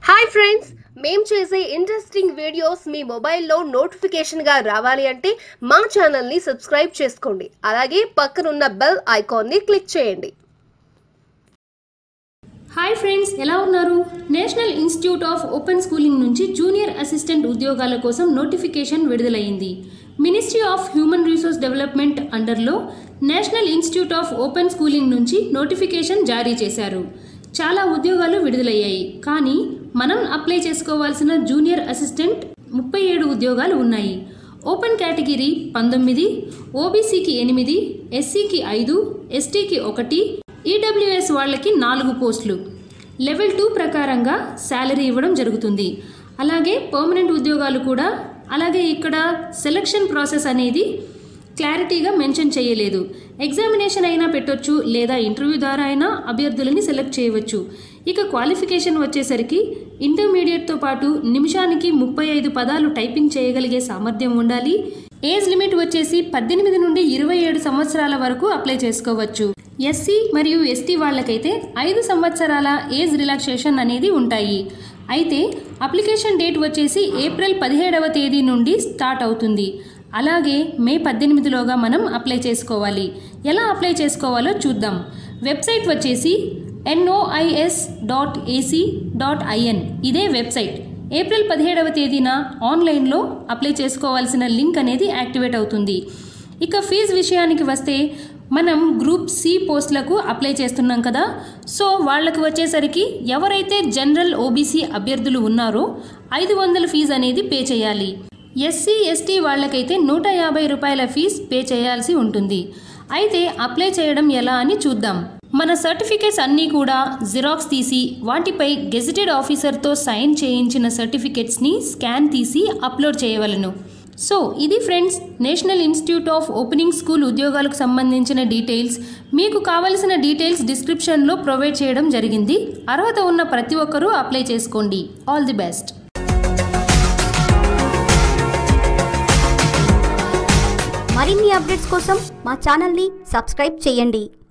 hi friends మేం చేసే interesting videos మీ మొబైల్లో నోటిఫికేషన్గా రావాలి అంటే మా ఛానల్ని సబ్స్క్రైబ్ చేసుకోండి అలాగే పక్కనున్న బెల్ ఐకాన్ని క్లిక్ చేయండి హాయ్ ఫ్రెండ్స్ ఎలా ఉన్నారు National Institute of Open Schooling నుంచి జూనియర్ అసిస్టెంట్ ఉద్యోగాల కోసం నోటిఫికేషన్ విడుదలైంది Ministry of Human Resource Development అండర్లో National Institute of Open Schooling నుంచి నోటిఫికేషన్ జారీ చేశారు చాలా ఉద్యోగాలు విడుదలయ్యాయి కానీ మనం అప్లై చేసుకోవాల్సిన జూనియర్ అసిస్టెంట్ ముప్పై ఏడు ఉద్యోగాలు ఉన్నాయి ఓపెన్ కేటగిరీ పంతొమ్మిది ఓబీసీకి ఎనిమిది ఎస్సీకి ఐదు ఎస్టీకి ఒకటి ఈడబ్ల్యూఎస్ వాళ్ళకి నాలుగు పోస్టులు లెవెల్ టూ ప్రకారంగా శాలరీ ఇవ్వడం జరుగుతుంది అలాగే పర్మనెంట్ ఉద్యోగాలు కూడా అలాగే ఇక్కడ సెలక్షన్ ప్రాసెస్ అనేది క్లారిటీగా మెన్షన్ చేయలేదు ఎగ్జామినేషన్ అయినా పెట్టొచ్చు లేదా ఇంటర్వ్యూ ద్వారా అయినా అభ్యర్థులని సెలెక్ట్ చేయవచ్చు ఇక క్వాలిఫికేషన్ వచ్చేసరికి ఇంటర్మీడియట్తో పాటు నిమిషానికి ముప్పై ఐదు పదాలు టైపింగ్ చేయగలిగే సామర్థ్యం ఉండాలి ఏజ్ లిమిట్ వచ్చేసి పద్దెనిమిది నుండి ఇరవై ఏడు సంవత్సరాల వరకు అప్లై చేసుకోవచ్చు ఎస్సీ మరియు ఎస్టీ వాళ్ళకైతే ఐదు సంవత్సరాల ఏజ్ రిలాక్సేషన్ అనేది ఉంటాయి అయితే అప్లికేషన్ డేట్ వచ్చేసి ఏప్రిల్ పదిహేడవ తేదీ నుండి స్టార్ట్ అవుతుంది అలాగే మే పద్దెనిమిదిలోగా మనం అప్లై చేసుకోవాలి ఎలా అప్లై చేసుకోవాలో చూద్దాం వెబ్సైట్ వచ్చేసి NOIS dot AC dot IN ఇదే వెబ్సైట్ ఏప్రిల్ పదిహేడవ తేదీన ఆన్లైన్లో అప్లై చేసుకోవాల్సిన లింక్ అనేది యాక్టివేట్ అవుతుంది ఇక ఫీజు విషయానికి వస్తే మనం గ్రూప్ సి పోస్టులకు అప్లై చేస్తున్నాం కదా సో వాళ్ళకి వచ్చేసరికి ఎవరైతే జనరల్ ఓబీసీ అభ్యర్థులు ఉన్నారో ఐదు వందల ఫీజు అనేది పే చేయాలి ఎస్సీ ఎస్టీ వాళ్ళకైతే నూట యాభై రూపాయల ఫీజు పే చేయాల్సి ఉంటుంది అయితే అప్లై చేయడం ఎలా అని చూద్దాం మన సర్టిఫికేట్స్ అన్నీ కూడా జిరాక్స్ తీసి వాటిపై గెజిటెడ్ ఆఫీసర్తో సైన్ చేయించిన సర్టిఫికేట్స్ని స్కాన్ తీసి అప్లోడ్ చేయవలను సో ఇది friends National Institute of Opening School ఉద్యోగాలకు సంబంధించిన డీటెయిల్స్ మీకు కావలసిన డీటెయిల్స్ డిస్క్రిప్షన్లో ప్రొవైడ్ చేయడం జరిగింది అర్హత ఉన్న ప్రతి ఒక్కరూ అప్లై చేసుకోండి ఆల్ ది బెస్ట్ మరిన్ని అప్డేట్స్ కోసం మా ఛానల్ని సబ్స్క్రైబ్ చేయండి